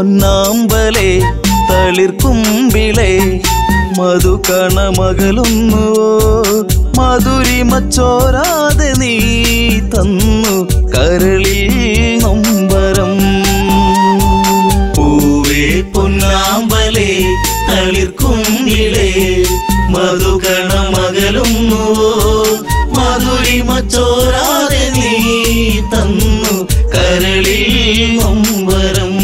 പൊന്നാമ്പലെ തളിർക്കുമ്പിളെ മധുകണമകലുന്നുവോ മധുരിമ ചോരാതെ നീ തന്നു കരളിൽ നൊമ്പരം പൂവേ പൊന്നാമ്പലെ തളിർക്കുമ്പിളെ മധുകണമകലുന്നുവോ മധുരിമ ചോരാതെ നീ തന്നു കരളിൽ നൊമ്പരം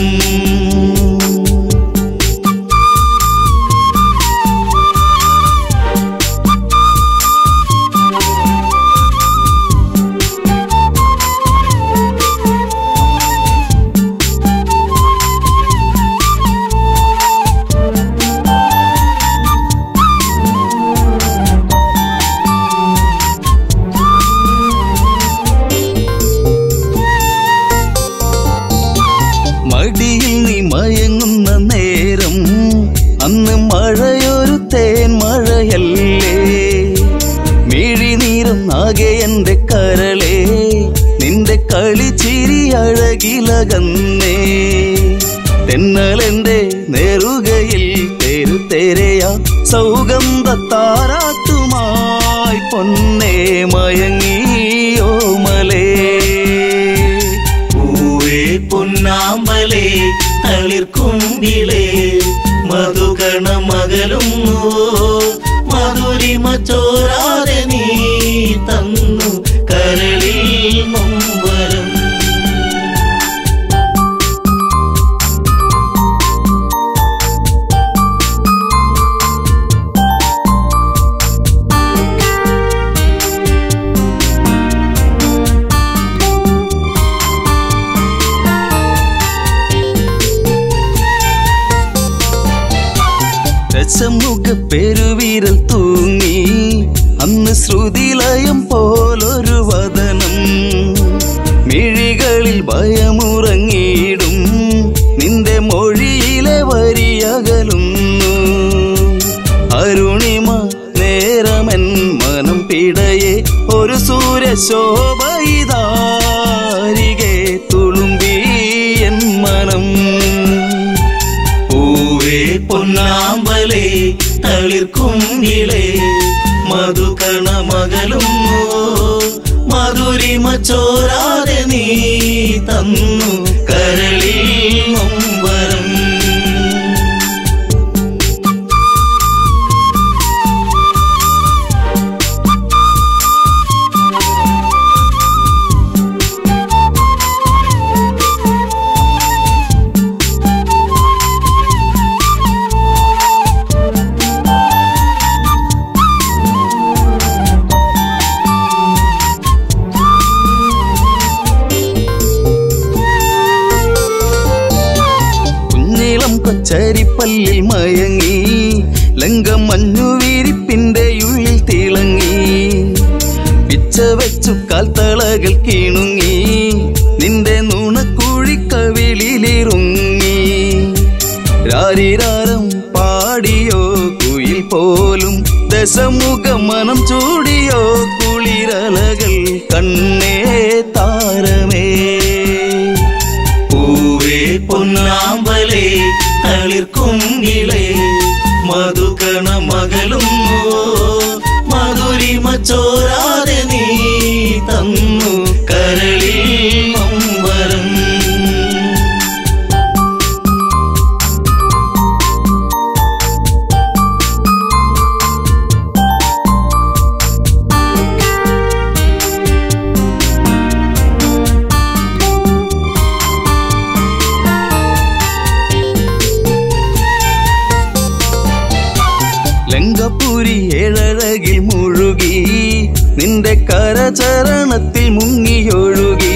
മടിയിൽ നീ മയങ്ങുന്ന നേരം അന്ന് മഴയൊരു തേൻ മഴയല്ലേ മിഴിനീരം ആകെ എന്റെ കരളെ നിന്റെ കളിച്ചിരി അഴകിലകന്നേ തെന്നലെന്റെ നേറുകയിൽ തെരുതെരയ സൗഗന്ധ താരാട്ടുമായി പൊന്നേ മയങ്ങിയോ മലേ പൂവേ പൊന്നാമ്പലേ തളിർക്കുമ്പിളേ മധുകണമകലുന്നു മധുരിമ ചോരാതെ നീ തന്നു കരളിൽ നൊമ്പരം രസമുഖ പെരുവിരൽ തൂങ്ങി അന്ന് ശ്രുതിലയം പോലൊരു വദനം മിഴികളിൽ ഭയമുറങ്ങിയിടും നിന്റെ മൊഴിയിലെ വരിയകലുന്നു അരുണിമ നേരമൻ മനം പിടയെ ഒരു സൂര്യശോഭയിതാരികെ തുളുമ്പി എൻ മനം പൂവേ പൊന്നാമ്പലേ തളിർക്കുമ്പിളേ മധുകണമകലുന്നു മധുരിമ ചോരാതെ നീ തന്നു കരളിൽ നൊമ്പരം കുഞ്ഞിളം കൊച്ചരിപ്പല്ലിൽ മയങ്ങി ലങ്കം മഞ്ഞുവീരിപ്പിന്റെ ഉള്ളിൽ തിളങ്ങി പിച്ച വെച്ചു കാൽത്തളകൾ കീണുങ്ങി നിന്റെ നുണക്കുഴിക്കവിളിലിറുങ്ങി രാരിരാരം പാടിയോ കുയിൽ പോലും ദശമുഖ മനം ചൂടിയോ കുളിരലകൾ കണ്ണേ താരമേ പൂവേ പൊന്നാമ്പലേ തളിർക്കുങ്കിളേ മധുകണ മകളുന്നു മധുരിമ ചോരാതെ നീ തന്നു കരളിൽ നൊമ്പരം ലങ്കപുരി ഏഴഴകിൽ മുഴുകി നിന്റെ കരചരണത്തിൽ മുങ്ങിയൊഴുകി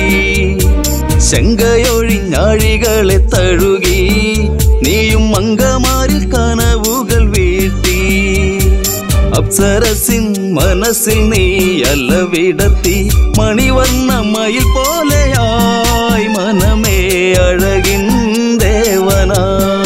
ശങ്കയൊഴിഞ്ഞാഴികളെ തഴുകി നീയും മങ്കമാരിൽ കനവുകൾ വീഴ്ത്തി അപ്സരസിൻ മനസ്സിൽ നീ അല്ലവിടത്തി മണിവർണ്ണ മയിൽ പോലെയായി മനമേ അഴകിൻ ദേവനാ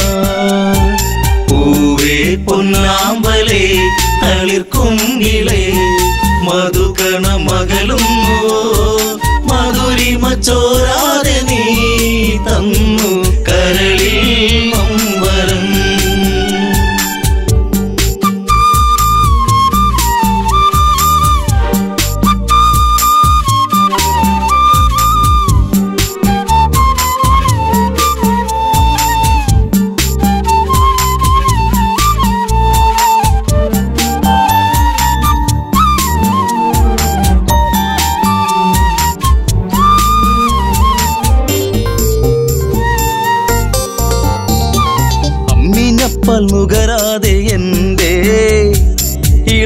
പൂവേ പൊന്നാമ്പലേ തളിർക്കുങ്കിളേ മധുകണ മകളുന്നു മധുരിമ ചോരാതെ നീ തന്നു കരളിൽ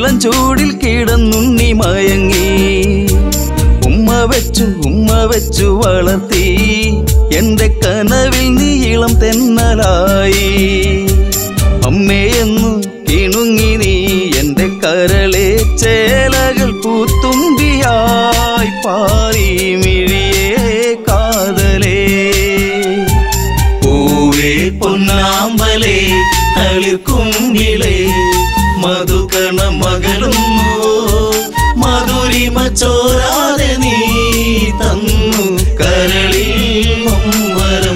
ഇളം ചൂടിൽ കിടന്നുണ്ണി മയങ്ങി ഉമ്മ വെച്ചു ഉമ്മ വെച്ചു വളർത്തി എന്റെ കനവിൽ നീ ഇളം തെന്നലായി അമ്മയെന്നു കിണുങ്ങി നീ എന്റെ കരളെ ചേലകൾ പൂത്തുമ്പിയായി പാറി മിഴിയേ കാതലേ പൂവേ പൊന്നാമ്പലേ തളിർക്കുങ്കിളേ മധുകണ മകളുന്നു മധുരിമ ചോരാതെ നീ തന്നു കരളിൽ നൊമ്പരം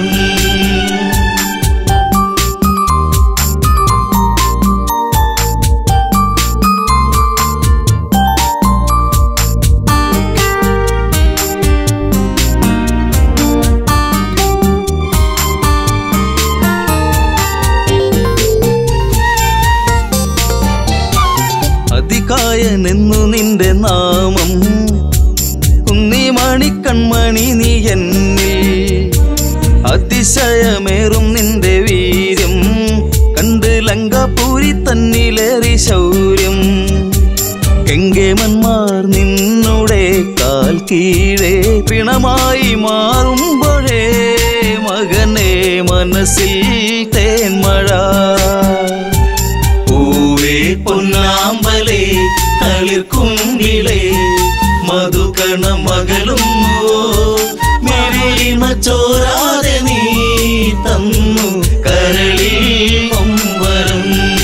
അതികായനെന്നു നിന്റെ നാമം കുന്നിമണി കൺമണി നീ എന്നിൽ അതിശയമേറും നിന്റെ വീര്യം കണ്ട് ലങ്കാപൂരി തന്നിലേറി ശൗര്യം കെങ്കേമന്മാർ നിന്നുടെ കാൽ കീഴേ പിണമായി മാറുമ്പോഴേ മകനെ മനസ്സിൽ തേന്മഴ പൂവേ പൊന്നാമ്പലേ തളിർക്കുങ്കിളേ മധുകണ മകളും മെറിമ ചോരാതെ നീ തന്നു കരളിൽ നൊമ്പരം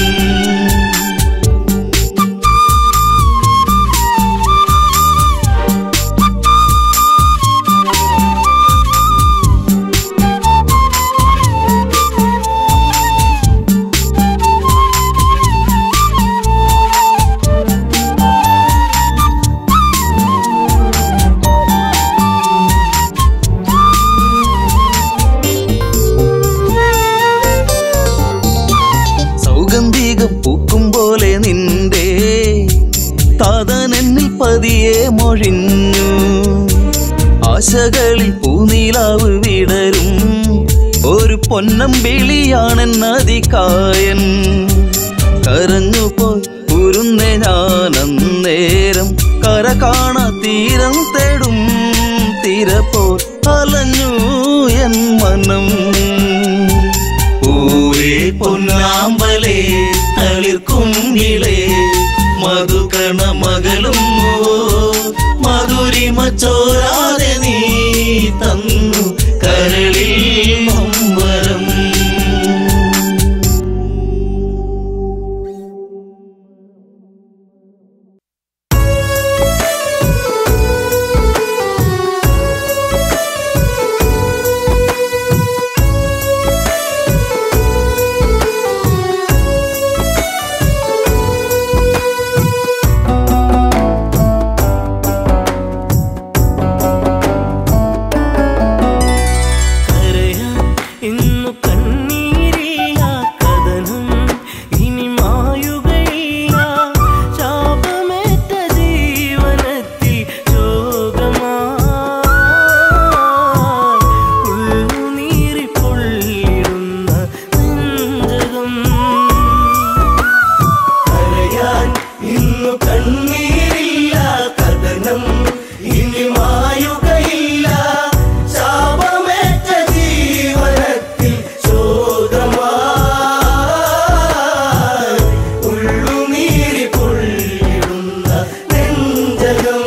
സൗഗന്ധികം പൂക്കും പോലെ നിന്റെ താതനെന്നിൽ പതിയെ മൊഴിഞ്ഞു ആശകളിൽ പൂനീലാവ് വിടരും ഒരു പൊന്നമ്പിളിയാണെന്നതികായൻ കരഞ്ഞു പോയി ഉരുന്നെ ഞാൻ അന്നേരം കര കാണാ തീരം തേടും തീര പോ അലഞ്ഞു എൻ മനം പൂവേ പൊന്നാമ്പലേ തളിർക്കുങ്കിളേ മധുകണ മകളും മധുരിമ ചോരാതെ നീ തന്നു കരളിൽ നൊമ്പരം കരയാൻ ഇന്നു കണ്ണീരില്ല കഥനം ഇനി മായുകയില്ല ശാപമേറ്റ ജീവനത്തിൽ ശോകമായി ഉള്ളുനീറി പൊള്ളിടുന്ന നെഞ്ചകം കരയാൻ ഇന്നു കണ്ണീരില്ല കഥനം ഇനി മായുകയില്ല ശാപമേറ്റ ജീവനത്തിൽ ശോകമായി ഉള്ളുനീരി പൊള്ളിടുന്ന നെഞ്ചകം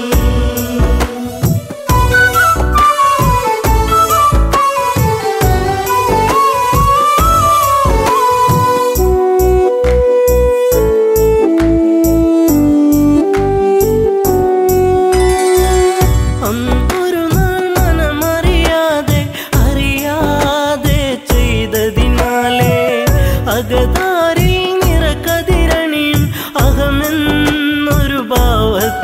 അന്നൊരു നാൾ മനമറിയാതെ അറിയാതെ ചെയ്തതിനാലേ അകതാരിൽ നിറക്കതിരണിയും അഹമെന്നൊരു ഭാവത്തിൽ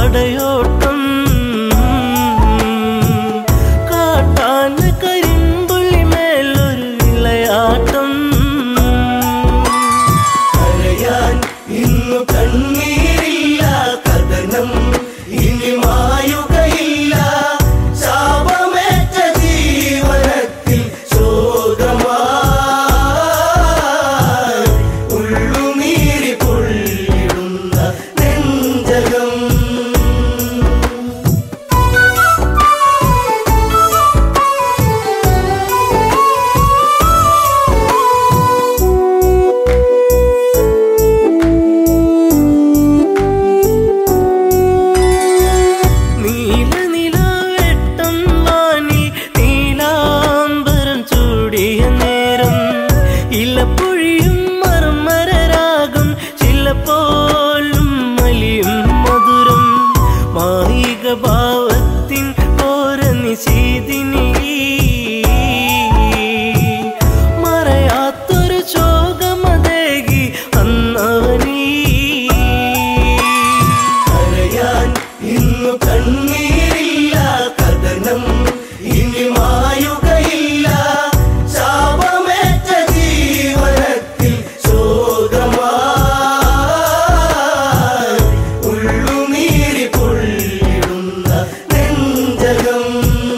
പടയോട്ടം കാട്ടാന കരിമ്പുള്ളി മേലൊരു വിളയാട്ടം കരയാൻ ഇന്നു കണ്ണീരില്ല കഥനം ഇനി മായുകയില്ല ശാപമേറ്റ ജീവനത്തിൽ ശോകമായി ഉള്ളുനീരി പൊള്ളിടുന്ന നെഞ്ചകം നീല നിലാവെട്ടം വാനി നീലാംബരം ചൂടിയ നേരം ഇലപ്പൊഴിയും മർമരരാഗം ചിലപ്പോലും മലിയും മധുരം മായിക ഭാവത്തിൻ ഓര നിശീതിനി മറയാത്തൊരു ശോകമതേകി അന്നവനീ കരയാൻ ഇന്നു കണ്ണീരില്ല കഥനം ഇനി മായുകയില്ല ശാപമേറ്റ ജീവനത്തിൽ ശോകമായി ഉള്ളുനീരി പൊള്ളിടുന്ന നെഞ്ചകം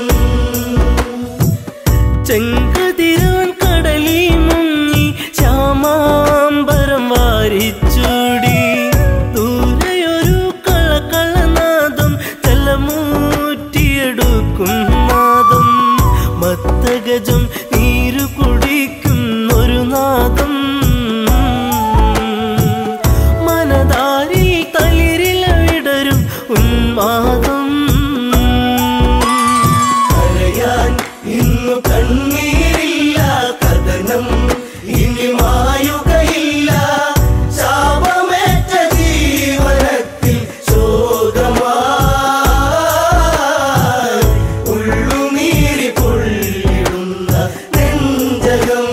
ചെങ്കതിരാൻ കടലിൽ മുങ്ങി ശ്യാമാംബരം വാരിച്ചൂടി ദൂരെയൊരു കളകളനാദം തലമൂറ്റിയെടുക്കും നാദം മത്തഗജം നീരു കുടിക്കും ഒരു നാദം മനതാരിൽ തളിരില വിടരും ഉന്മാദം കരയാൻ ഇന്നു കണ്ണീരില്ല കഥനം ഇനി മായുകയില്ല ശാപമേറ്റ ജീവനത്തിൽ ശോകമായി ഉള്ളുനീരി പൊള്ളിടുന്ന നെഞ്ചകം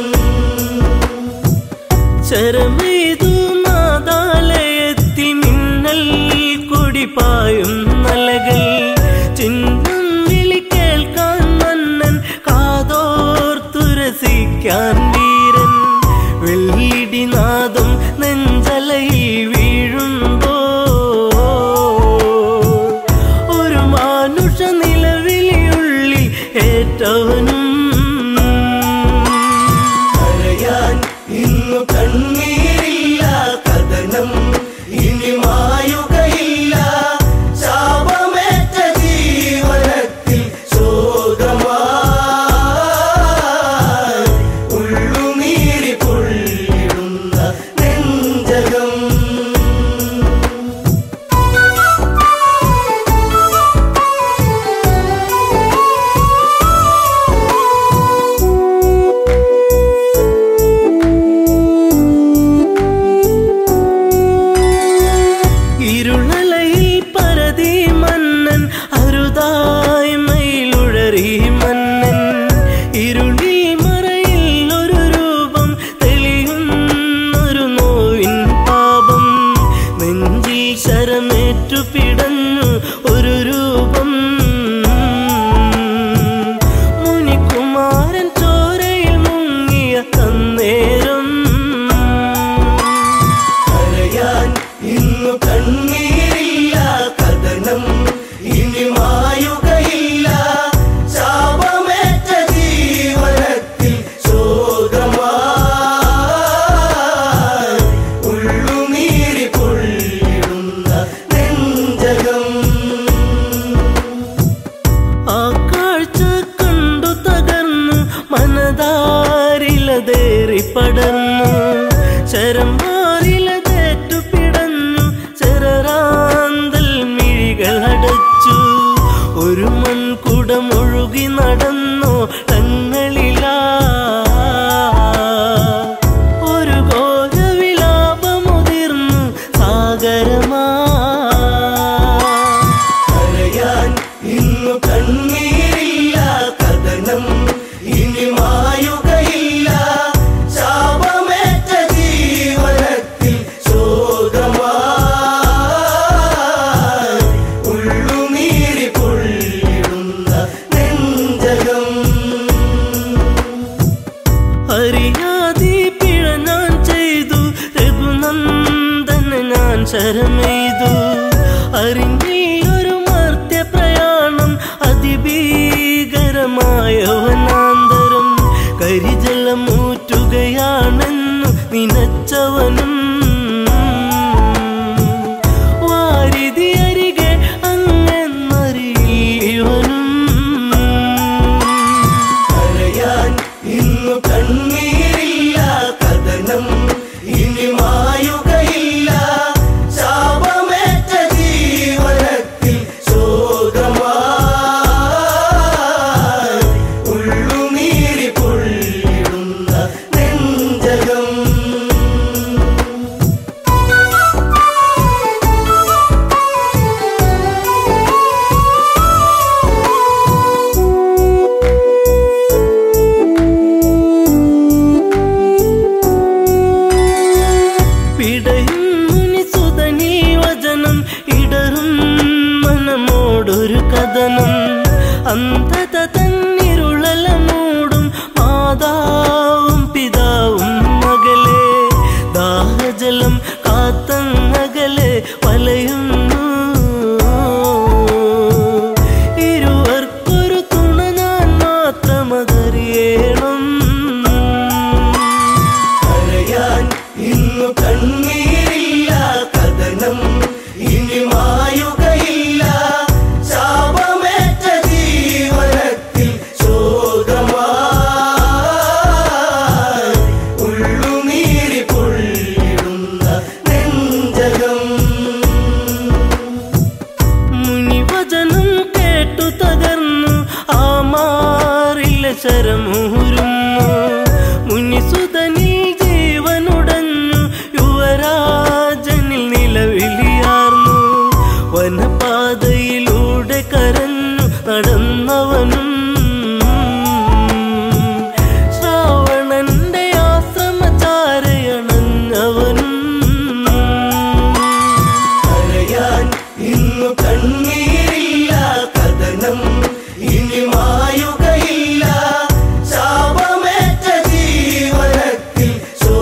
ശരമേതു നാദാലയത്തിൽ മിന്നൽ കുടിപ്പായും നലകൾ ചിഹ്നം വിളി കേൾക്കാൻ മന്നൻ കാതോർത്തുരസിക്കാൻ വീരൻ വെള്ളിടി നാദം നെഞ്ചലയിൽ വീഴുമ്പോ ഒരു മാനുഷ നിലവിളിയുള്ളിൽ ഏറ്റവനും കരയാൻ ഇന്നു കണ്ണീരില്ല കഥനം ഇനി മായുകയില്ല ശാപമേറ്റ ജീവനത്തിൽ ശോകമായി ഉള്ളുനീരി പൊള്ളിടുന്ന നെഞ്ചകം ഇരുളലയിൽ പരതി മന്നൻ അരുതായ് മയിലുഴറി മന്നൻ ഇരുളിൽ മറയിൽ ഒരു രൂപം തെളിയുന്നൊരു നോവിൻ പാപം നെഞ്ചിൽ ശരമേറ്റു പിടഞ്ഞു ഒരു രൂപം മുനികുമാരൻ ചോരയിൽ മുങ്ങിയ അന്നേരം കരയാൻ ഇന്നു കണ്ണീരില്ല കഥനം ഇനി മായുകയില്ല ശാപമേറ്റ ജീവനത്തിൽ ശോകമായി ഉള്ളുനീരി പൊള്ളിടുന്ന നെഞ്ചകം ആ കാഴ്ച കണ്ടു തകർന്നു മനതാരിലതേറി പടർന്നു ശരമാറിലതേറ്റു പിടഞ്ഞു ചെറാന്തൽ മിഴികൾ അടച്ചു ഒരു മൺകുടം ഒഴുകി നടന്നു തങ്ങളിലാ ഒരു ഘോരവിലാപമുതിർന്നു സാഗരമാ കരയാൻ ഇന്നു കണ്ണീരില്ല കഥനം ഇനി മായുകയില്ല ശാപമേറ്റ ജീവനത്തിൽ ശോകമായി വദനം അന്ധത തന്നിരുളല മൂടും മാതാവും പിതാവും മകളെ ദാഹജലം കാത്തങ്ങകലെ വലയുന്നു ഇരുവർക്കൊരു തുണ ഞാൻ മാത്രമതറിയണം കരയാൻ ഇന്നു കണ്ണീരില്ല കഥനം ഇനി മായുകയില്ല ശാപമേറ്റ ജീവനത്തിൽ ശോകമായി ഉള്ളുനീരി പൊള്ളിടുന്ന നെഞ്ചകം മുനിവചനം കേട്ടു തകർന്നു ആ മാറില്ല ശരമൂരുന്നു മുനിസുതനിൽ ജീവനുടഞ്ഞു യുവരാജനിൽ നിലവിളിയാർന്നു വനപാതയിലൂടെ കരഞ്ഞു നടന്നവനും ശ്രാവണന്റെ ആശ്രമചാരയണഞ്ഞവനും കരയാൻ ഇന്നു കണ്ണീരില്ല കഥനം ഇനി മായുകയില്ല ശാപമേറ്റ ജീവനത്തിൽ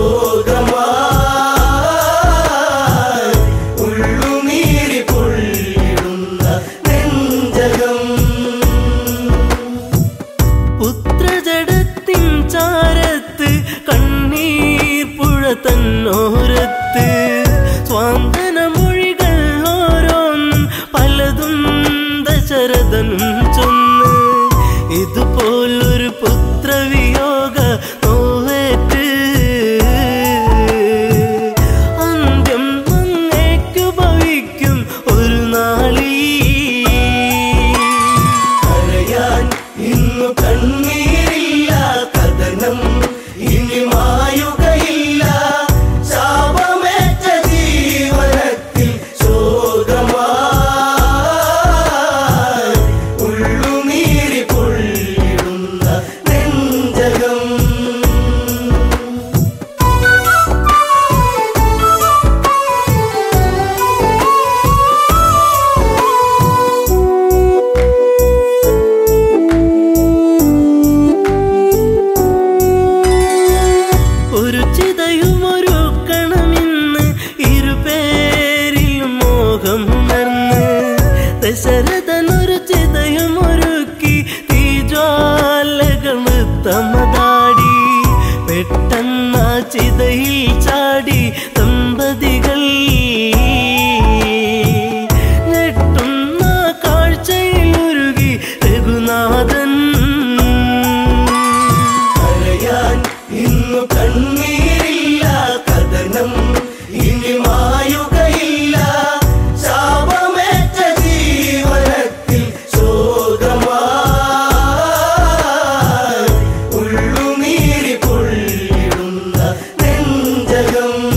ശോകമായി ഉള്ളുനീരി പൊള്ളിടുന്ന നെഞ്ചകം പുത്രജടത്തിൻ ചാരത്ത് കണ്ണീർ പുഴ തന്നോരത്ത് സ്വാന്തന മൊഴികൾ ഓരോന്നും പലതും ദശരഥനും ചൊന്ന് ഇതുപോലൊരു പുത്രവിയോഗ നോവേറ്റ് അന്ത്യം അങ്ങേക്കു ഭവിക്കും ഒരു നാളീ കരയാൻ ഇന്നു കണ്ണീരില്ല കഥനം ഇനി മായുകയില്ല ശാപമേറ്റ ജീവനത്തിൽ ശോകമായി ഉള്ളുനീരി പൊള്ളിടുന്ന നെഞ്ചകം ഒരു ചിതയും ഒരു കണമിന്ന് ഇരുപേരിലും മോഹം ഉണർന്ന് ദശരഥനൊരു ചിതയും ഒരുക്കി തീജ്വാലകൾ തമതാടി പെട്ടെന്ന ചിതയിൽ ചാടി ദമ്പതികൾ ഞെട്ടുന്ന കാഴ്ചയിൽ ഉരുകി രഘുനാഥൻ കരയാൻ ഇന്നു കണ്ണീരില്ല കഥനം ഇനി മായുകയില്ല ശാപമേറ്റ ജീവനത്തിൽ ശോകമായി ഉള്ളുനീരി പൊള്ളിടുന്ന നെഞ്ചകം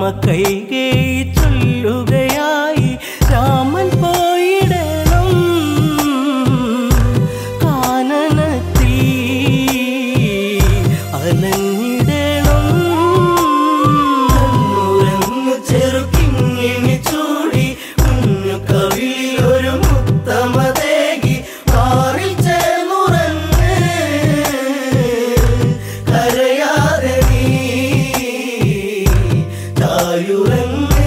കൈകേ ചൊല്ലുകയായി രാമൻ പോയിടണം കാനനത്തിൽ അലഞ്ഞിടണം ഉറങ്ങു ചെറുക്കിങ്ങിണി ചൂടി കുഞ്ഞു കവിളിൽ ഒരു മുത്തമതേകി മാറിൽ ചേർന്നുറങ്ങ് കരയാതെ നീ തായുറങ്ങ്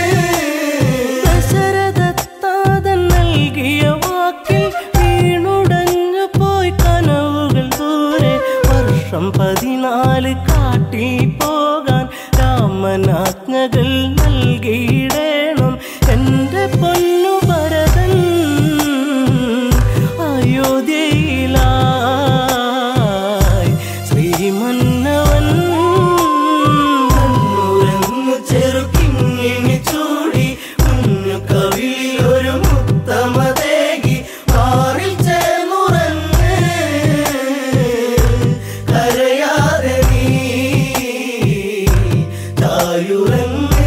ദശരഥത്താതൻ നൽകിയ വാക്കിൽ വീണുടഞ്ഞു പോയി കനവുകൾ ദൂരെ വർഷം പതിനാല് കാട്ടിൽ പോകാൻ രാമനാജ്ഞകൾ നൽകിയിടേണം എന്റെ പൊന്നു ഭരതൻ അയോധ്യയിലായി ശ്രീമന്നവൻ ഉറങ്ങു ചെറുക്കിങ്ങിണി ചൂടി കുഞ്ഞു കവിളിൽ ഒരു മുത്തമതേകി മാറിൽ ചേർന്നുറങ്ങ് കരയാതെ നീ തായുറങ്ങ്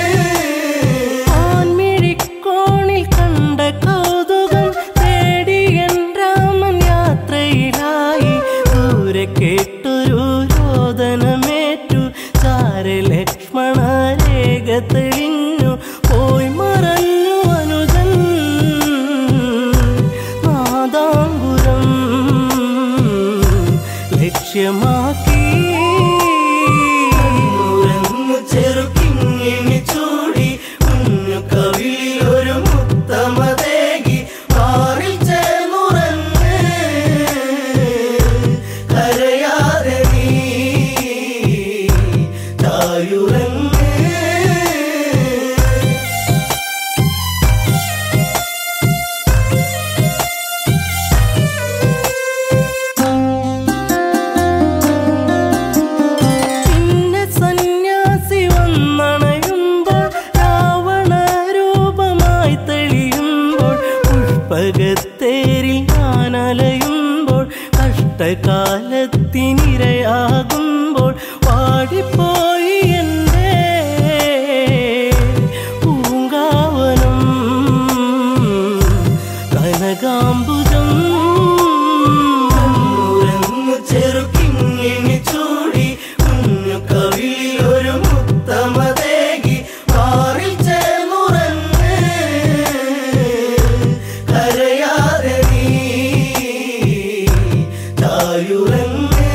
ആൺമിഴിക്കോണിൽ കണ്ട കൗതുകം തേടി എൻ രാമൻ യാത്രയിലായി ദൂരെ കേട്ടൊരു രോദനമേറ്റു ചാര ലക്ഷ്മണ രേഖ തെളിഞ്ഞു പോയി മറഞ്ഞു അനുജൻ നാദാങ്കുരം ലക്ഷ്യമാക്കി ഉറങ്ങു ചെറുക്കിങ്ങിണി ചൂടി കുഞ്ഞു കവിളിൽ ഒരു മുത്തമതേകി മാറിൽ ചേർന്നുറങ്ങ് കരയാതെ നീ തായുറങ്ങ് പിന്നെ സന്യാസി വന്നണയുമ്പോൾ രാവണ രൂപമായി തെളിയുമ്പോൾ പുഷ്പകത്തേരിൽ ഞാൻ അലയുമ്പോൾ കഷ്ടകാലത്തിനിരയാകുമ്പോൾ പാടിപ്പോയി എൻ്റെ പൂങ്കാവനം കനകാംബുജം ഉറങ്ങു ചെറുക്കിങ്ങിണി ചൂടി കുഞ്ഞു കവിളിൽ ഒരു മുത്തമതേകി മാറിൽ ചേർന്നുറങ്ങ് കരയാതെ നീ തായുറങ്ങ്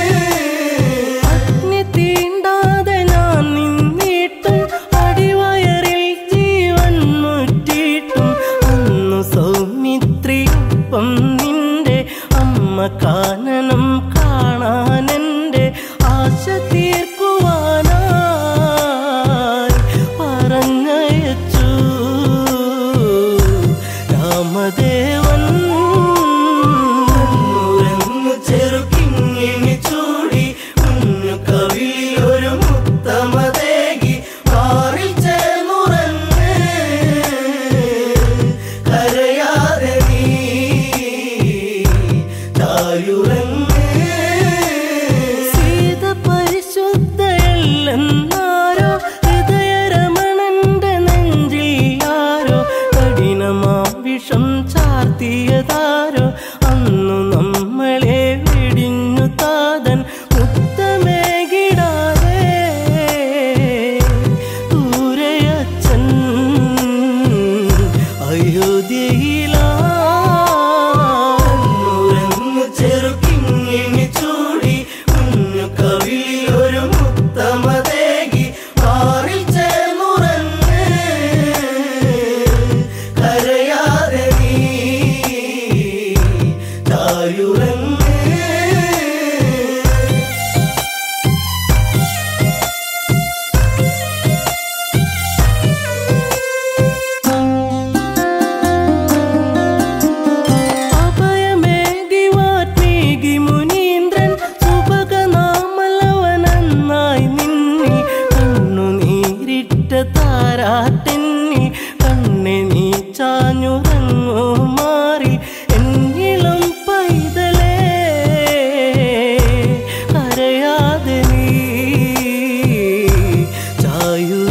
അഗ്നി തീണ്ടാതെ ഞാൻ നിന്നിട്ടും അടിവയറിൽ ജീവൻ മുറ്റിയിട്ടും അന്നു സൗമിത്രിയൊപ്പം നിന്റെ അമ്മ കാനനം കാണാനെന്റെ ആശ തീർക്കുവാനായി പറഞ്ഞയച്ചു രാമദേവൻ ഉറങ്ങു ചെറുക്കിങ്ങിണി ചൂടി കുഞ്ഞു കവിളിൽ ഒരു മുത്തമതേകി മാറിൽ ചേർന്നുറങ്ങ് കരയാതെ നീ തായുറങ്ങ് സീത പരിശുദ്ധയല്ലെന്നാരോ ഹൃദയരമണന്റെ നെഞ്ചിൽ ആരോ കഠിനമാം വിഷം ചാർത്തിയതാരോ അന്നു നമ്മളെ വെടിഞ്ഞു താതൻ മുത്തമേകിടാതെ ദൂരയച്ചൻ അയോധ്യയിലാ ഉറങ്ങു ചെറുക്കിങ്ങിണി ചൂടി കുഞ്ഞു കവിളിൽ ഒരു മുത്തമതേകി മാറിൽ ചേർന്നുറങ്ങ് കരയാതെ നീ തായുറങ്ങ് അഭയമേകി വാത്മീകി മുനീന്ദ്രൻ സുഭഗനാമലവനെന്നായി നിന്നിൽ കണ്ണുനീരിട്ട താരാട്ടെന്നിൽ കണ്ണെ നീ ചാഞ്ഞുറങ്ങോ മാറി എന്നിളം പൈതലേ കരയാതെ നീ ചായു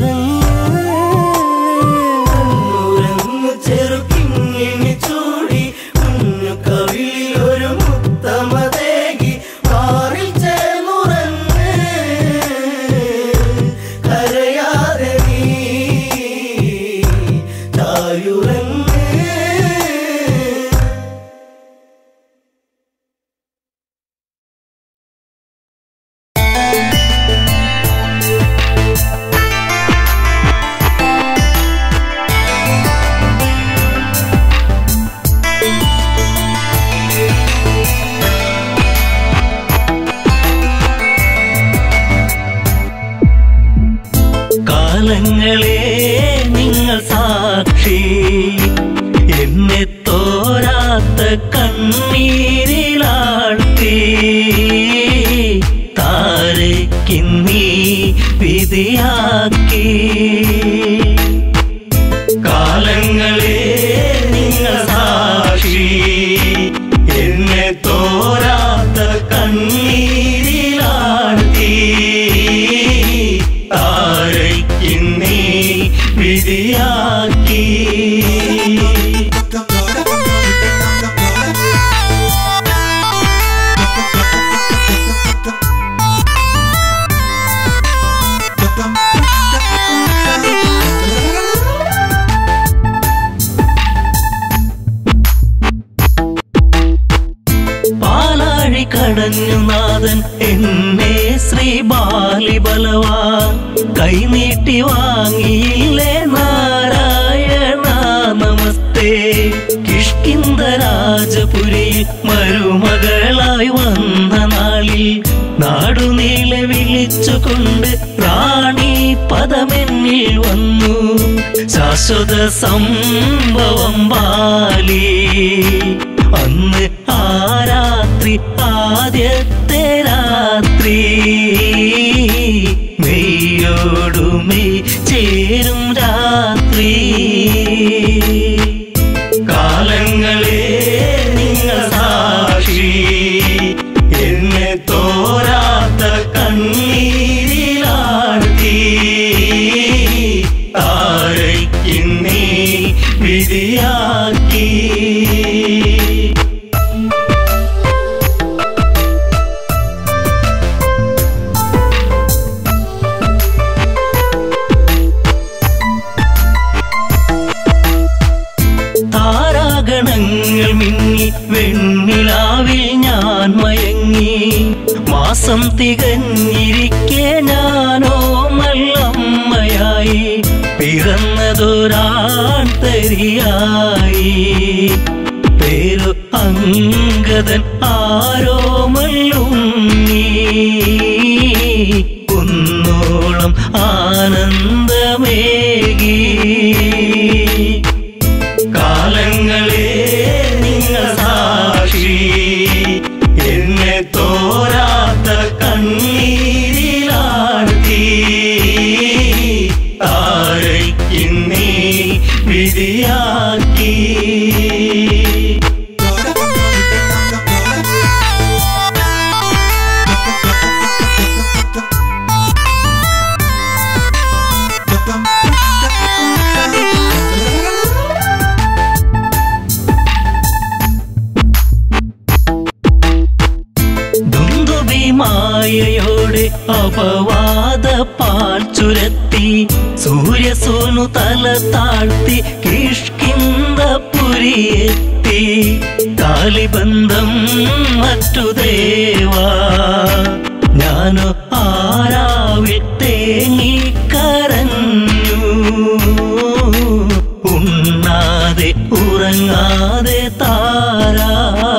കാലങ്ങളെ നിങ്ങൾ സാക്ഷി എന്നെ തോരാത്ത കണ്ണീരിലാഴ്ത്തി താരയ്ക്കിന്നീ വിധിയാക്കി കാലങ്ങളെ നിങ്ങൾ സാക്ഷി എന്നെ തോരാത്ത കണ്ണീരിലാഴ്ത്തി താരയ്ക്കിന്നീ വിധിയാക്കി പാലാഴി കടഞ്ഞു നാഥൻ എന്നെ ശ്രീ ബാലിബലവാ കൈനീട്ടി വാങ്ങിയില്ലേ നാരായണ നമസ്തേ കിഷ്കിന്ദ രാജപുരിയിൽ മരുമകളായി വന്ന നാളിൽ നാടുനീളെ വിളിച്ചുകൊണ്ട് റാണി പദമെന്നിൽ വന്നു ശാശ്വത സംഭവം ബാലി അന്ന് ആ രാത്രി ആദ്യത്തെ രാത്രി മെയ്യോടുമേ ചേരും രാത്രി കാലങ്ങളെ നിങ്ങൾ സാക്ഷി എന്നെ തോരാത്ത കണ്ണീരിലാഴ്ത്തി താരയ്ക്കിന്നീ വിധിയാക്കി താരാഗണങ്ങൾ മിന്നി വെണ്ണിലാവിൽ ഞാൻ മയങ്ങി മാസം തികഞ്ഞിരിക്കെ ഞാനോ നല്ലമ്മയായി പിറന്നതൊരാൺ തരിയായി പേരു അങ്കദൻ ആരോ മല്ലുണ്ണി കുന്നോളം ആനന്ദമേകി കാലങ്ങളെ നിങ്ങൾ സാക്ഷി എന്നെ തോരാത്ത കണ്ണീരിലാഴ്ത്തി താരയ്ക്കിന്നീ വിധിയാക്കി ദുന്ദുഭിമായയോടെ അപവാദ പാൽ ചുരത്തി സൂര്യസോനു തല താഴ്ത്തി കിഷ്കിന്ദപുരിയെത്തി കാലിബന്ധം മറ്റു ദേവാ ഞാനോ ആരാവിൽ തേങ്ങിക്കരഞ്ഞു ഉണ്ണാതെ ഉറങ്ങാതെ താരാ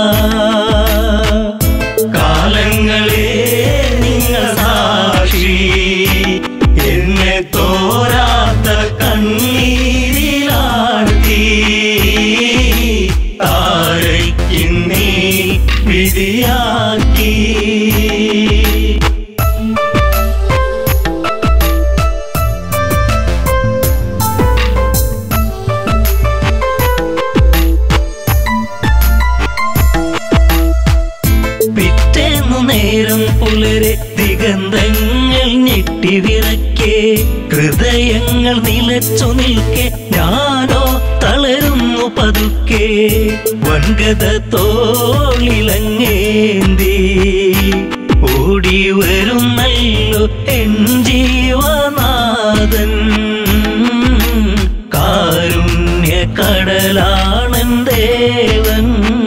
കാലങ്ങളെ നിങ്ങൾ സാക്ഷി എന്നെ തോരാത്ത കണ്ണീരിലാഴ്ത്തി താരയ്ക്കിന്നീ വിധിയാക്കി പിറ്റേന്നു നേരം പുലരെ ദിഗന്ധങ്ങൾ ഞെട്ടിവിറക്കെ ഹൃദയങ്ങൾ നിലച്ചു നിൽക്കെ ഞാനോ തളരുന്നു പതുക്കെ വൻകഥ തോളിലങ്ങേന്തി ഓടി വരുന്നല്ലോ എൻ ജീവനാഥൻ കാരുണ്യ കടലാണൻ ദേവൻ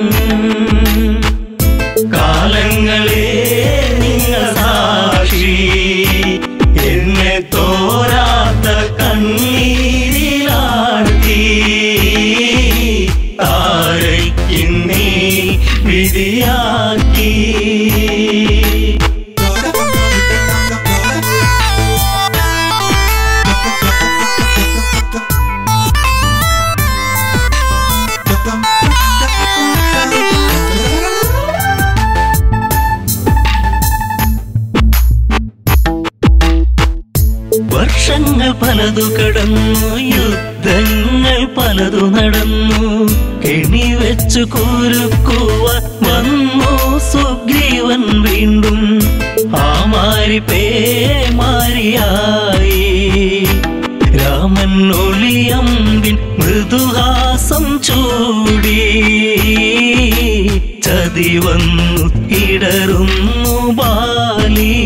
കാലങ്ങളെ നിങ്ങൾ സാക്ഷി എന്നെ തോരാത്ത കണ്ണീരിലാഴ്ത്തി താരയ്ക്കിന്നീ വിധിയാക്കി വർഷങ്ങൾ പലതു കടന്നു യുദ്ധങ്ങൾ പലതു നടന്നു കെണി വെച്ചു കുരുക്കുവാൻ വന്നു സുഗ്രീവൻ വീണ്ടും ആ മാരി പേമാരിയായി രാമൻ ഒളിയമ്പിൻ മൃദുഹാസം ചൂടി ചതി വന്നു ഇടറുന്നു ബാലി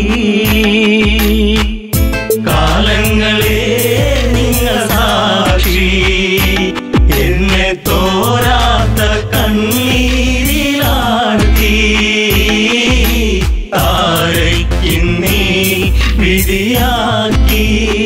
കാലങ്ങളെ നിങ്ങൾ സാക്ഷി എന്നെ തോരാത്ത കണ്ണീരിലാഴ്ത്തി താരയ്ക്കിന്നീ വിധിയാക്കി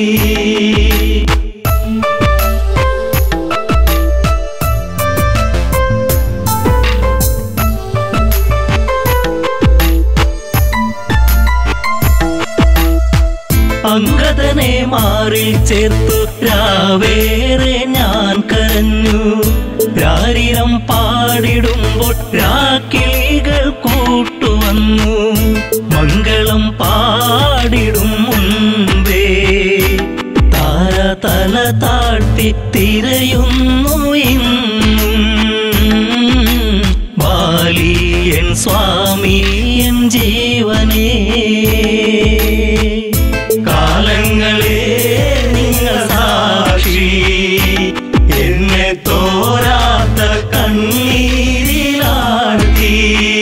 അങ്കദനെ മാറി ചേർത്തു രാവേറെ ഞാൻ കരഞ്ഞു രാരിരം പാടിടുമ്പോൾ രാക്കിളികൾ കൂട്ടുവന്നു മംഗളം പാടിടും മുൻപേ താര തല താഴ്ത്തി തിരയുന്നു ഇന്നും ബാലിയൻ സ്വാമി എൻ ജീവനേ കാലങ്ങളെ നിങ്ങൾ സാക്ഷി എന്നെ തോരാത്ത കണ്ണീരിലാഴ്ത്തി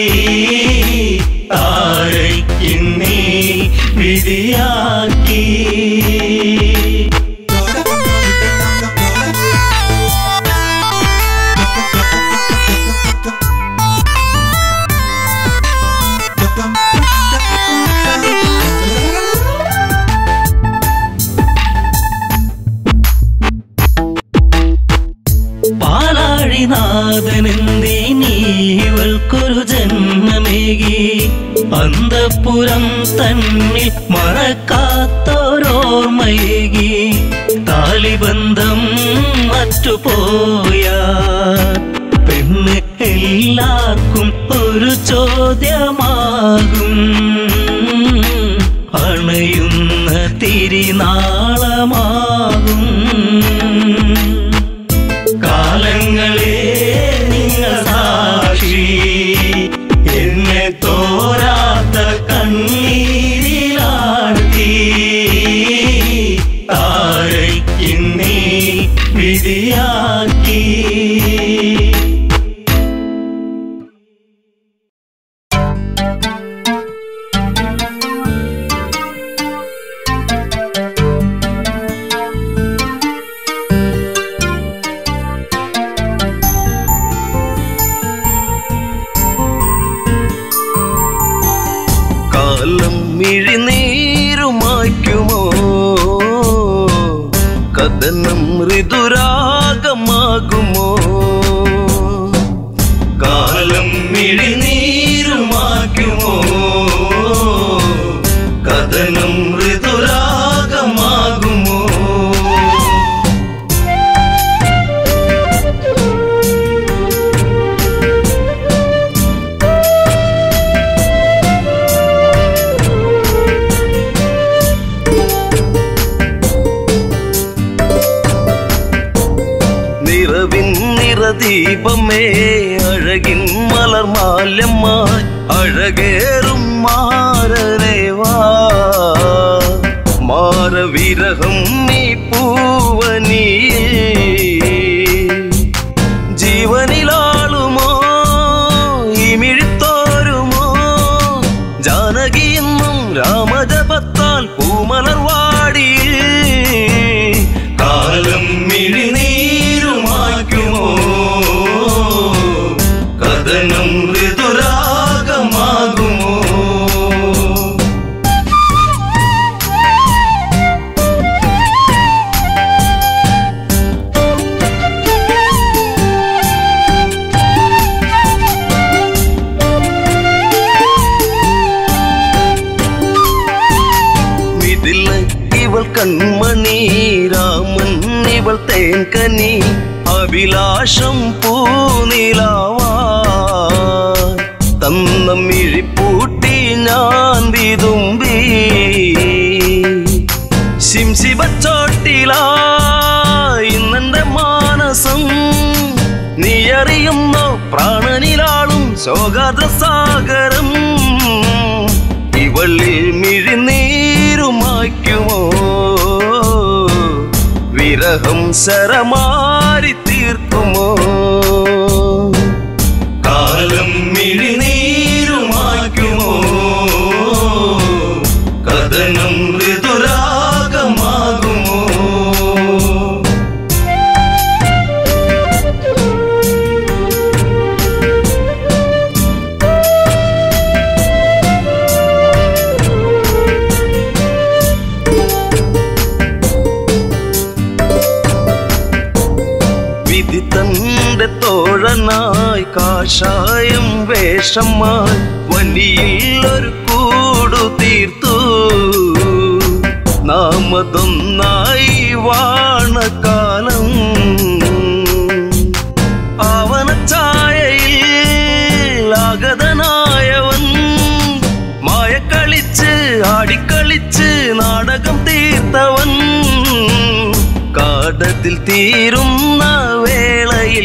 താരയ്ക്കിന്നീ വിധിയാക്കി പാലാഴിനാഥനെന്തീ നീവൾക്കൊരു ജന്മമേകി അന്തപ്പുരം തന്നിൽ മറക്കാത്തൊരോർമ്മയേകി താലിബന്ധം മറ്റുപോയ പെണ്ണ് എല്ലാവർക്കും ഒരു ചോദ്യമാകും അണയുന്ന തിരിനാളമാകും കാലങ്ങളെ നിങ്ങൾ സാക്ഷി എന്നെ തോരാത്ത കണ്ണീരിലാഴ്ത്തി താരയ്ക്കിന്നീ വിധിയാക്കി കാലം മിഴിനീരുമായ്ക്കുമോ കഥനം ഋതുരാഗമാകുമോ കാലം മിഴിനീരുമാക്കുമോ കഥനം ഋതുരാഗമാകുമോ നിറവിൻ നിറദീപമേ അഴകിൻ മലർമാല്യമായി അഴകേറും മാരരേവാ മാരവിരഹം നീ പൂവനിയേ ജീവനിലാളുമോ ഇമിഴിത്തോരുമോ ജാനകി എന്നും രാമജപത്താൽ പൂമലർവാടി കാലം മിഴിനീരുമാക്കുമോ കഥനം ഋതുരാഗമാകുമോ ഇതിൽ ഇവൾ കൺമണി രാമൻ ഇവൾ തേൻകനി അഭിലാഷം പൂനിലാവാ തന്ന മിഴിപ്പൂട്ടി ഞാൻ വിതുമ്പി ശിംശിബച്ചോട്ടിലായി ഇന്നെന്റെ മാനസം നീ അറിയുന്നോ പ്രാണനിലാളും ശോകാദ്ര സാഗരം ഇവളിൽ മിഴിനീരുമായ്ക്കുമോ വിരഹം ശരമാരി തീർക്കുമോ കാലം മിഴിനീരുമായ്ക്കുമോ കഥനം ഋതുരാഗമാകുമോ വിധി തന്റെ തോഴനായി കാഷായം വേഷമായി വലിയിൽ ഒരു കൂടു തീർത്തു നാമതൊന്നായി വാണകാലം ആവനച്ചായയിൽ ആഗതനായവൻ മായക്കളിച്ച് ആടിക്കളിച്ച് നാടകം തീർത്തവൻ കാടത്തിൽ തീരുന്ന വേളയിൽ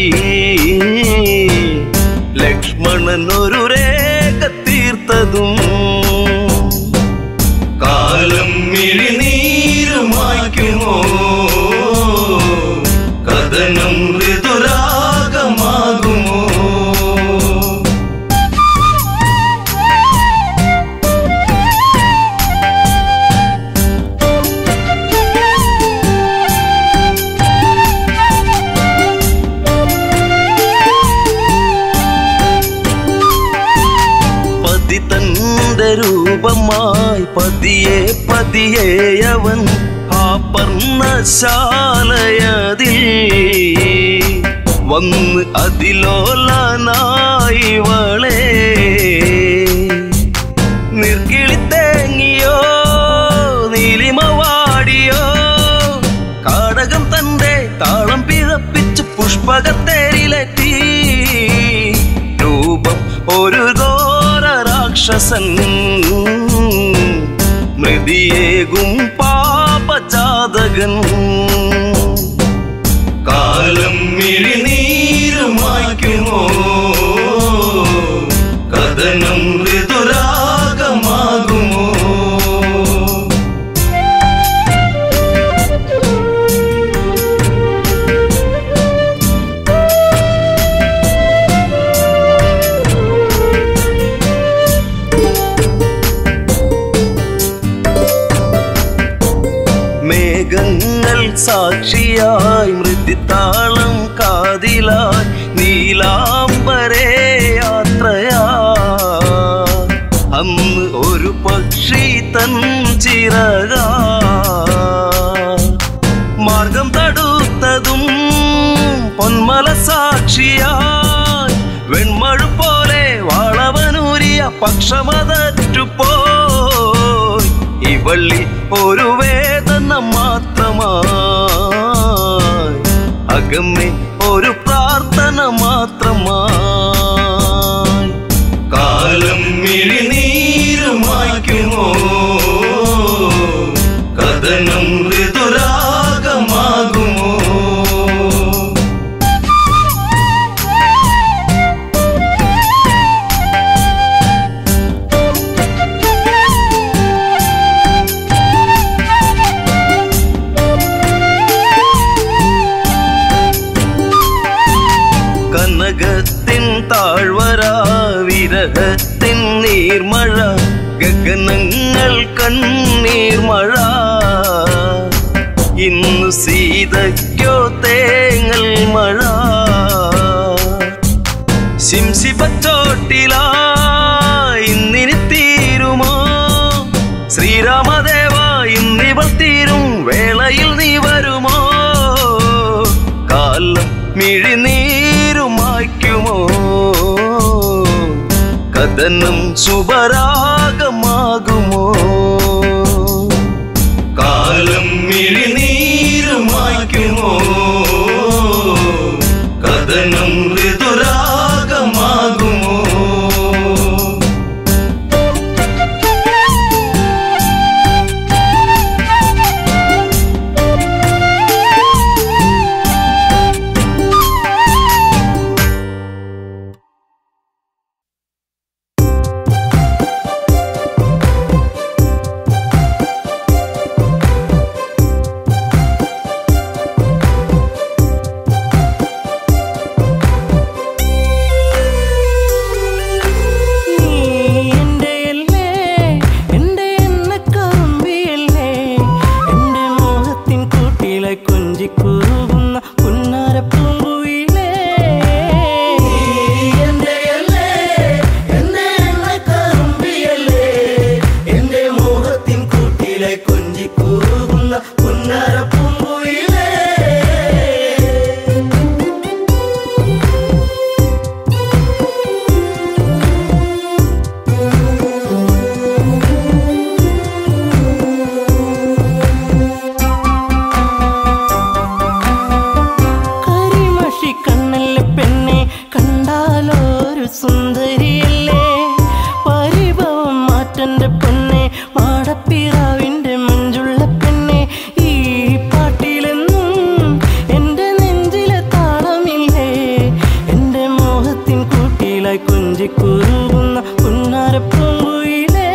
ലക്ഷ്മണൻ ഒരു രേഖ തീർത്തതും കാലം മിഴിനീരുമായ്ക്കുമോ കഥനം ഋതുരാഗമാകുമോ പതി തന്റെ രൂപമായി പതിയെ പതിയെ അവൻ ആ പർണശാലയതിൽ വന്ന് അതിലോലനായി വളേ നിർക്കിളിത്തേങ്ങിയോ നീലിമവാടിയോ കാടകം തന്റെ താളം പിഴപ്പിച്ച് പുഷ്പകത്തേരിലെത്തി രൂപം ഒരു ഘോര രാക്ഷസൻ മൃതിയേകും പാപജാതകൻ കാലം മിഴിനീരുമായ്ക്കുമോ കഥനം ഋതുരാഗമാകുമോ മേഘങ്ങൾ സാക്ഷിയായി മൃദിത്താളം കാതിലായി നീലാംബരേ യാത്രയാ അന്ന് ഒരു പക്ഷി തൻ ചിറക മാർഗം തടുത്തതും പൊന്മല സാക്ഷിയായി വെൺമഴു പോലെ വളവനൂരിയ പക്ഷമതറ്റുപോയി ഇവള്ളി ഒരു വേദന മാത്രമായി അകമ്മേ ഒരു പ്രാർത്ഥന മാത്രമായി കാലം മിഴിനീരുമായ്ക്കുമോ കഥനം ഋതുരാഗമാകുമോ കനകത്തിൻ താഴ്വര വിരഹത്തിൻ നീർമഴ ഗഗനങ്ങൾ കണ്ണീർമഴ ഇന്നു സീതയ്ക്കോ തേങ്ങൽ മഴ ശിംശിപ്പച്ചോട്ടില ഇന്നിനി തീരുമോ ശ്രീരാമദേവ ഇന്നിവൾ തീരും വേളയിൽ നീ വരുമോ കാലം മിഴിനീരുമായ്ക്കുമോ കഥനം ശുഭരാഗമാകുമോ കാലം മിഴിനീരുമായ്ക്കുമോ കഥനം ഋതുരാഗമാകുമോ ആ പുന്നര പൂങ്കുയിലേ കരിമഷി കണ്ണല്ല പെണ്ണെ കണ്ടാലൊരു സുന്ദരിയല്ലേ പരിഭവം മാറ്റന്റെ പെണ്ണെ മാടപ്പിറാവിന്റെ മഞ്ചുള്ള പെണ്ണെ ഈ പാട്ടിലെന്നും എന്റെ നെഞ്ചിലെ താളമില്ലേ എന്റെ മോഹത്തിൻ കൂട്ടിലായി കുഞ്ചിക്കുറുകുന്ന പുന്നാരപ്പൂങ്കുയിലേ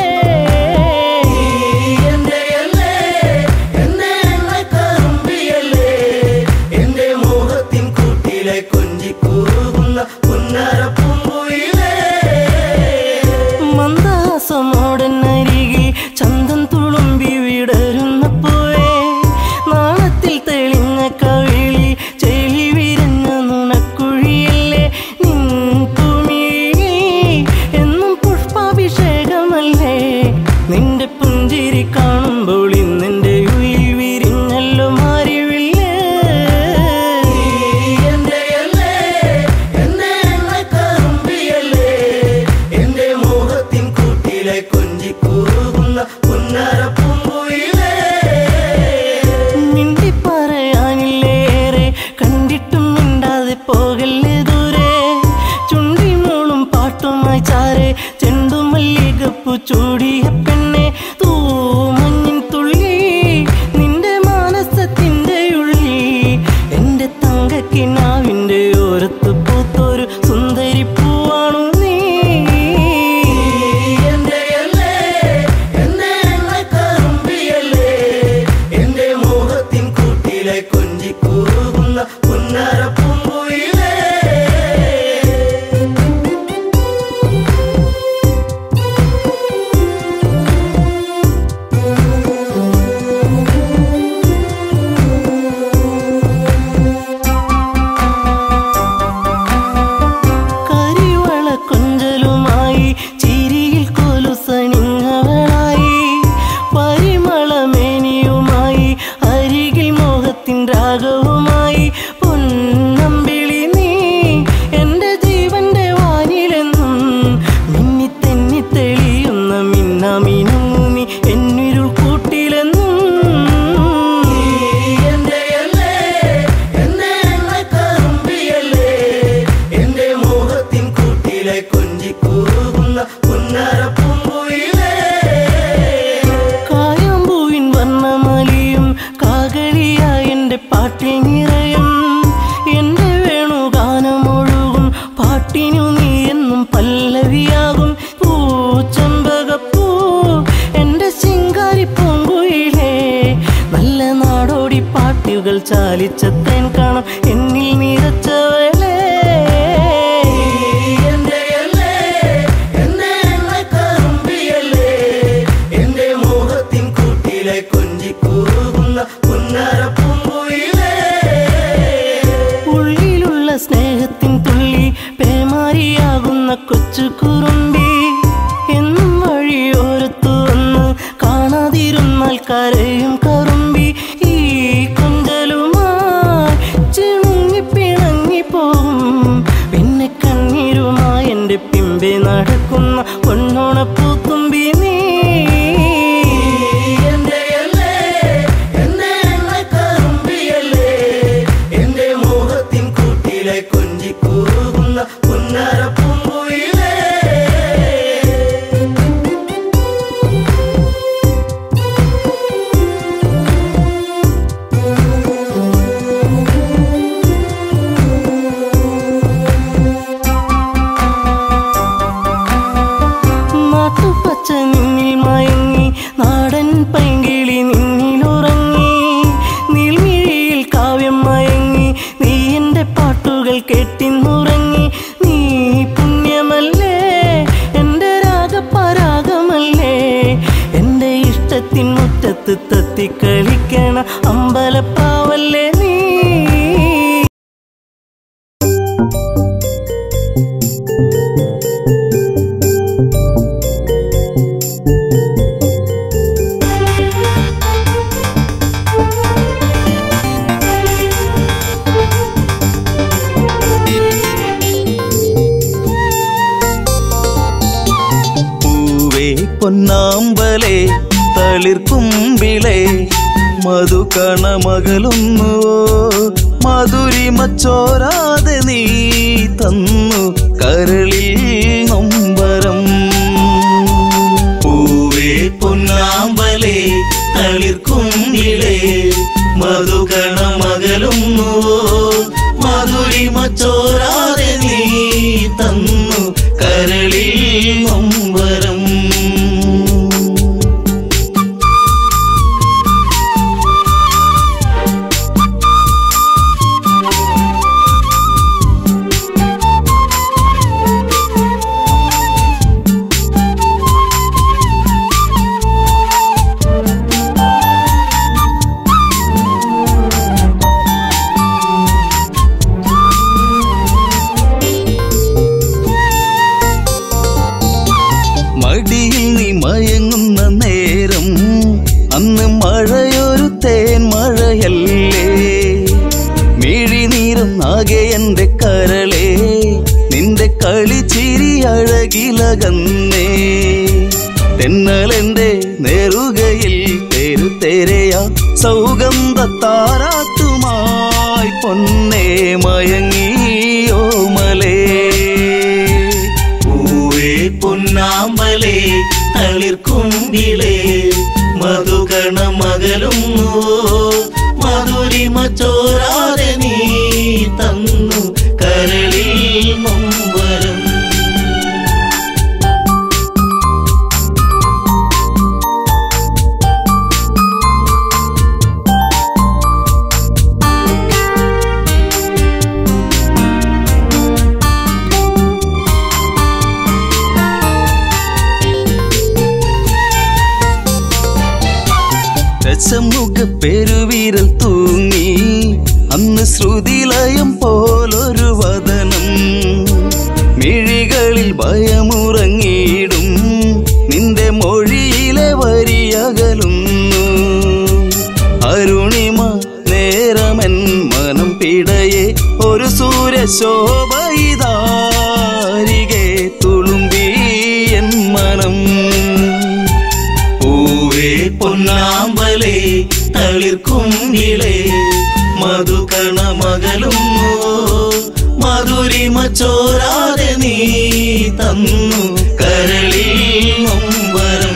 എന്റെയല്ലേ എന്നെ കറുമ്പിയല്ലേ എന്റെ മോഹത്തിൻ കൂട്ടിലെ കൊഞ്ചിക്കൂകുന്ന പുന്നര പൂങ്കുയിലേ മന്ദാസമോടനരികിൽ ചന്തം തുളുമ്പി വിടരുന്ന പൂവേ നാണത്തിൽ തെളിഞ്ഞ കവിളി ചെളി വിരഞ്ഞ നുണക്കുഴിയല്ലേ നിൻ ഭൂമിയിൽ എന്നും പുഷ്പാഭിഷേകമല്ലേ നിന്റെ പുഞ്ചിരി കാണുമ്പോൾ ഇന്നെന്റെ ഉയിൽ വിരിഞ്ഞല്ലോ മാറിവില്ലേ എന്റെയല്ലേ എന്നെ കറുമ്പിയല്ലേ എന്റെ മോഹത്തിൻ കൂട്ടിലെ കൊഞ്ചിക്കൂകുന്ന പുന്നര പൂങ്കുയിലേ മിണ്ടി പറയാനില്ലേറെ കണ്ടിട്ടും മിണ്ടാതെ പോകല്ലേ ദൂരെ ചുണ്ടിമോളും പാട്ടുമായി ചാരെ ചെണ്ടുമല്ലികപ്പു ചൂടിയ പെണ്ണെ തൂ മഞ്ഞിൻ തുള്ളി നിന്റെ മാനസത്തിന്റെ ഉള്ളി എന്റെ തങ്കക്കിനാവിന്റെ ഓരത്ത് പൂത്തൊരു സുന്ദരി പൂവാണു നീ എന്റെയല്ലേ എന്നെ കറുമ്പിയല്ലേ എന്റെ മോഹത്തിൻ കൂട്ടിലെ കൊഞ്ചിക്കൂകുന്ന പുന്നര പൂങ്കുയിലേ കരിവള കൊഞ്ചലുമായി ചിരിയിൽ കൊലുസണിഞ്ഞവളായി പരിമളമേനിയുമായി അരികിൽ മോഹത്തിൻ രാഗവുമായി പൊന്നമ്പിളി നീ എന്റെ ജീവന്റെ വാനിലെന്നും മിന്നി തെന്നി തെളിയുന്ന മിന്നാമിനുങ്ങു നീ എന്നിരുൾ കൂട്ടിലെന്നും എന്റെയല്ലേ എന്നെ കറുമ്പിയല്ലേ എന്റെ മോഹത്തിൻ കൂട്ടിലെ കൊഞ്ചിക്കൂകുന്ന പുന്നര പൂങ്കുയിലേ കായാമ്പൂവിൻ വർണ്ണമലിയും കാകളിയായ എന്റെ പാട്ടിൽ നിറയും എന്റെ വേണുഗാനമൊഴുകും പാട്ടിനു നീ എന്നും പല്ലവിയാകും പൂച്ചമ്പകപ്പൂ എന്റെ ശിങ്കാരി പൂങ്കുയിലേ നല്ല നാടോടി പാട്ടുകൾ ചാലിച്ച തേൻ കാണാം എന്നിൽ നിറച്ചവളേ എന്റെയല്ലേ എന്നെ കറുമ്പിയല്ലേ എന്റെ മോഹത്തിൻ കൂട്ടിലെ കൊഞ്ചിക്കൂകുന്ന പുന്നര പൂങ്കുയിലേ ഉള്ളിലുള്ള സ്നേഹത്തിൻ തുള്ളി പേമാരിയാകുന്ന കൊച്ചു കുറുമ്പി എന്നും വഴിയോരത്തു വന്ന് കാണാതിരുന്നാൽ കരയും കറുമ്പി ഈ കൊഞ്ചലുമായി ചിണുങ്ങി പിണങ്ങി പോകും പിന്നെ കണ്ണീരുമായി എൻ്റെ പിമ്പെ നടക്കുന്ന പൊന്നോണപ്പൂത്തുമ്പി നീ എന്റെയല്ലേ എന്നെ കറുമ്പിയല്ലേ എന്റെ മോഹത്തിൻ കൂട്ടിലെ കൊഞ്ചിക്കൂകുന്ന പുന്നര പൂങ്കുയിലേ നാട്ടുപച്ച നിന്നിൽ മയങ്ങി നാടൻ പൈങ്കിളി നിന്നിലുറങ്ങി നീൽമിഴിയിൽ കാവ്യം മയങ്ങി നീ എൻ്റെ പാട്ടുകൾ കെട്ടിന്നുറങ്ങി നീ പുണ്യമല്ലേ എൻ്റെ രാഗപരാഗമല്ലേ എൻ്റെ ഇഷ്ടത്തിൻ മുറ്റത്ത് തത്തിക്കളിക്കണ അമ്പലപ്പാവല്ലേ നീ ും തളിർക്കുമ്പിളെ മധുകണ മകളുന്നുവോ മധുരിമ ചോരാതെ നീ തന്നു കരളിൽ നൊമ്പരം പൂവേ പൊന്നാമ്പലേ തളിർക്കുങ്കിളേ മധുകണ മകളുന്നുവോ മധുരിമ ചോരാതെ നീ തന്നു കരളിൽ നൊമ്പരം മടിയിൽ നീ മയങ്ങുന്ന നേരം അന്ന് മഴയൊരു തേൻ മഴയല്ലേ മിഴിനീരുന്നാകെ എന്റെ കരളെ നിന്റെ കളിച്ചിരി അഴകിലകന്നേ തെന്നലെന്റെ നേറുകയിൽ തെരുതെരയ സൗഗന്ധ താരാട്ടുമായി പൊന്നേ മയങ്ങിയോ മലേ പൂവേ പൊന്നാമ്പലേ തളിർക്കുങ്കിളേ മധുകണ മകളുന്നുവോ മധുരിമ ചോരാതെ നീ തന്നു കരളിൽ നൊമ്പരം രസമുഖ പെരുവിരൽ തൂങ്ങി അന്ന് ശ്രുതിലയം പോലൊരു വദനം മിഴികളിൽ ഭയമുറങ്ങിയിടും നിന്റെ മൊഴിയിലെ വരിയകലുന്നു അരുണിമ നേരമൻ മനം പിടയെ ഒരു സൂര്യശോഭയിതാരികെ തുളുമ്പി എൻ മനം പൂവേ പൊന്നാമ്പലേ തളിർക്കുങ്കിളേ മധുകണ മകളുന്നുവോ മധുരിമ ചോരാതെ നീ തന്നു കരളിൽ നൊമ്പരം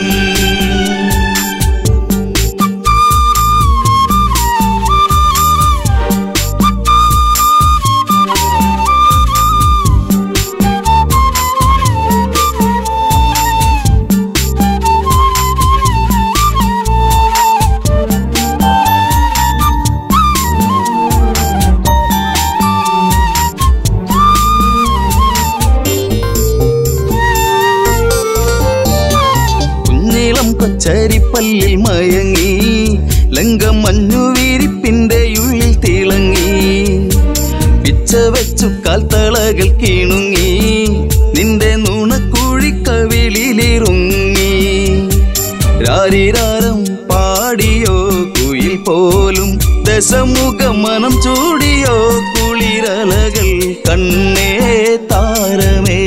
കുഞ്ഞിളം കൊച്ചരിപ്പല്ലിൽ മയങ്ങി ലങ്കം മഞ്ഞുവീരിപ്പിന്റെ ഉള്ളിൽ തിളങ്ങി പിച്ച വെച്ചു കാൽത്തളകൾ കീണുങ്ങി നിന്റെ നുണക്കുഴിക്കവിളിലിറുങ്ങി രാരിരാരം പാടിയോ കുയിൽ പോലും ദശമുഖ മനം ചൂടിയോ കുളിരലകൾ കണ്ണേ താരമേ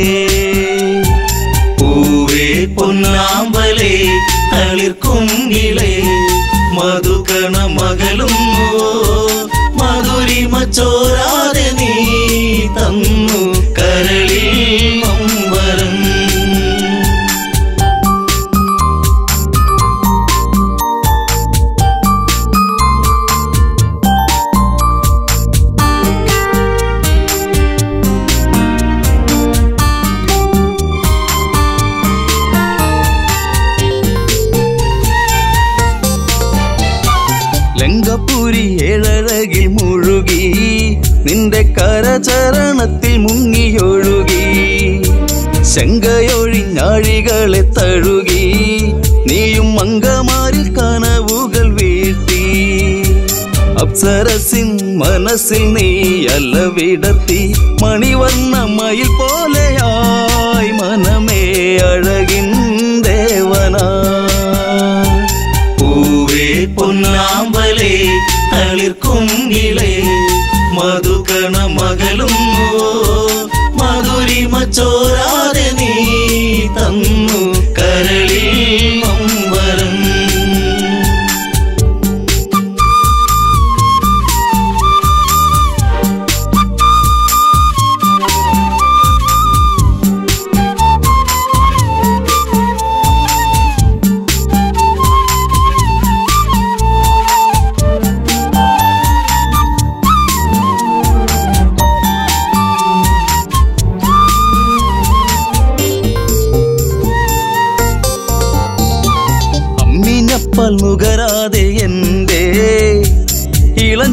പൂവേ പൊന്നാമ്പലേ തളിർക്കുങ്കിളേ മധുകണ മകളുന്നുവോ മധുരിമ ചോരാതെ നീ തന്നു കരളിൽ നൊമ്പരം ലങ്കപുരി ഏഴഴകിൽ മുഴുകി നിന്റെ കരചരണത്തിൽ മുങ്ങിയൊഴുകി ശങ്കയൊഴിഞ്ഞാഴികളെ തഴുകി നീയും മങ്കമാരിൽ കനവുകൾ വീഴ്ത്തി അപ്സരസിൻ മനസ്സിൽ നീ അല്ല വിടത്തി മണിവർണ്ണ മയിൽ പോലെയായി മനമേ അഴകിൻ ദേവനാ പൂവേ പൊന്നാമ്പലേ തളിർക്കുങ്കിളേ മധുകണ മകളുന്നുവോ മധുരിമ ചോരാതെ നീ തന്നു കരളിൽ നൊമ്പരം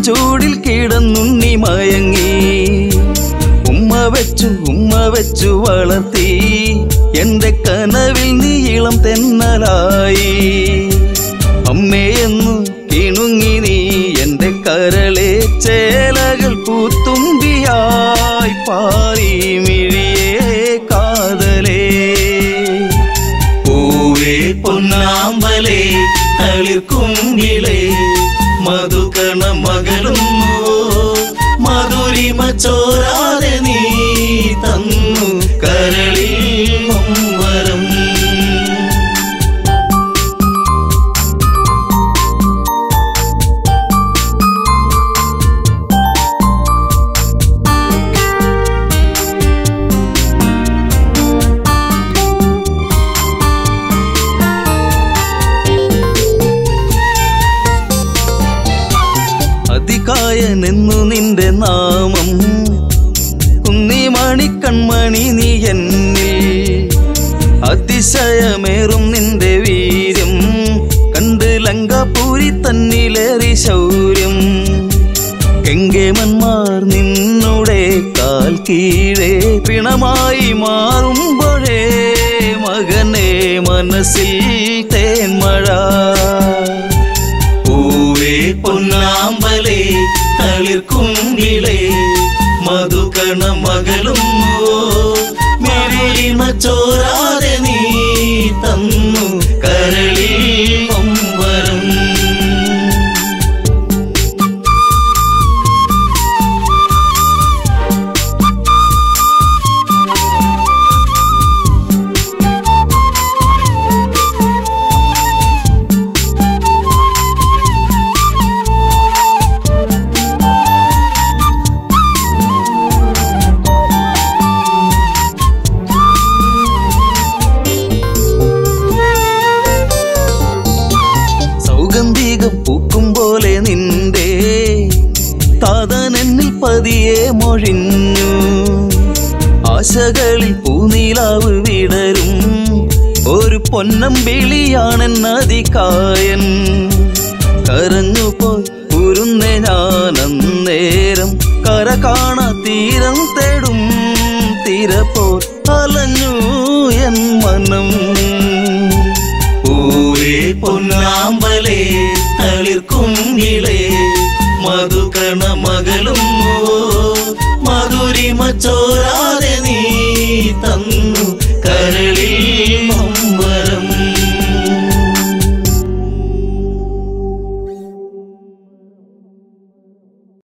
ചൂടിൽ കിടന്നുണ്ണി മയങ്ങി ഉമ്മ വെച്ചു ഉമ്മ വെച്ചു വളർത്തി എന്റെ കനവിൽ നീ ഇളം തെന്നലായി അമ്മയെന്നു കിണുങ്ങി നീ എന്റെ കരളെ ചേലകൾ പൂത്തുമ്പിയായി പാറി മിഴിയേ കാതലേ പൂവേ പൊന്നാമ്പലേ തളിർക്കുങ്കിളേ മധുകണ മകളുന്നു മധുരിമ ചോരാതെ നീ തന്നു കരളിൽ നൊമ്പരം അതികായനെന്നു നിന്റെ നാമം കുന്നിമണി കൺമണി നീ എന്നിൽ അതിശയമേറും നിന്റെ വീര്യം കണ്ട് ലങ്കാപൂരി തന്നിലേറി ശൗര്യം കെങ്കേമന്മാർ നിന്നുടെ കാൽ കീഴേ പിണമായി മാറുമ്പോഴേ മകനെ മനസ്സിൽ തേന്മഴ പൂവേ പൊന്നാമ്പലേ തളിർക്കുങ്കിളേ മധുകണ മകളുന്നു മരുളിമ ചോരാതെ നീ തന്നു കരളിൽ നൊമ്പരം സൗഗന്ധികം പൂക്കും പോലെ നിന്റെ താതനെന്നിൽ പതിയെ മൊഴിഞ്ഞു ആശകളിൽ പൂനീലാവ് വിടരും ഒരു പൊന്നമ്പിളിയാണെന്നതികായൻ കരഞ്ഞു പോയി ഉരുന്നെ ഞാനന്നേരം കര കാണാ തീരം തേടും തീര പോ അലഞ്ഞു എൻ മനം പൂവേ പൊന്നാമ്പലേ തളിർക്കുങ്കിളേ മധുകണ മകളും